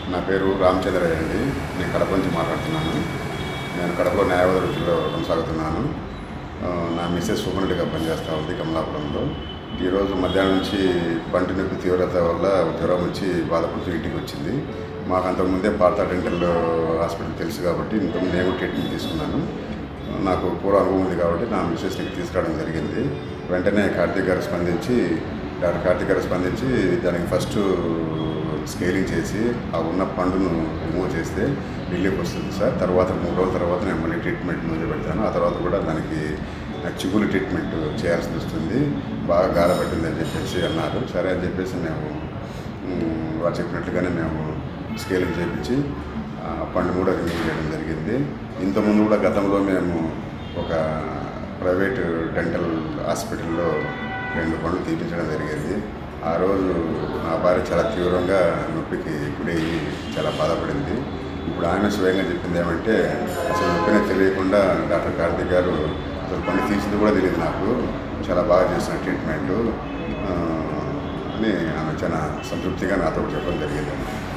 నా పేరు రామచంద్రయ్య అండి నేను కడప నుంచి మాట్లాడుతున్నాను నేను కడపలో న్యాయవాద వృత్తిలో కొనసాగుతున్నాను ఆ, నా మిస్సెస్ సూపరింటెండెంట్గా పనిచేస్తూ ఉంది కమలాపురంలో ఈరోజు మధ్యాహ్నం నుంచి పంటి నొప్పి తీవ్రత వల్ల జ్వరం వచ్చి బాధపడుతూ ఇంటికి వచ్చింది మాకు అంతకుముందే పాత డెంటల్ హాస్పిటల్ తెలుసు కాబట్టి ఇంతకుముందు నేను ట్రీట్మెంట్ తీసుకున్నాను నాకు పూర్వ అనుభవం ఉంది కాబట్టి నా మిస్సెస్ని తీసుకురావడం జరిగింది వెంటనే కార్తీక్ గారు స్పందించి డాక్టర్ కార్తీక్ గారు స్పందించి దానికి ఫస్ట్ స్కేలింగ్ చేసి ఆ ఉన్న పండును రిమూవ్ చేస్తే రిలీఫ్ వస్తుంది సార్ తర్వాత మూడు రోజుల తర్వాత నేను మళ్ళీ ట్రీట్మెంట్ మొదలు పెడతాను ఆ తర్వాత కూడా దానికి చిగులు ట్రీట్మెంట్ చేయాల్సి వస్తుంది బాగా గాలపట్టింది అని చెప్పేసి అన్నారు సరే అని చెప్పేసి మేము మ్, వారు చెప్పినట్లుగానే మేము స్కేలింగ్ చేయించి ఆ పండు కూడా రిమూవ్ చేయడం జరిగింది ఇంతకుముందు కూడా గతంలో మేము ఒక ప్రైవేట్ డెంటల్ హాస్పిటల్లో రెండు పనులు తీపించడం జరిగింది ఆ రోజు నా భార్య చాలా తీవ్రంగా నొప్పికి గురై చాలా బాధపడింది ఇప్పుడు ఆమె స్వయంగా చెప్పింది ఏమంటే అసలు నొప్పినే తెలియకుండా డాక్టర్ కార్తీక్ గారు అసలు పని తీసింది కూడా తెలియదు నాకు చాలా బాగా చేసిన ట్రీట్మెంట్ అని ఆమె చాలా సంతృప్తిగా నాతో చెప్పడం జరిగింది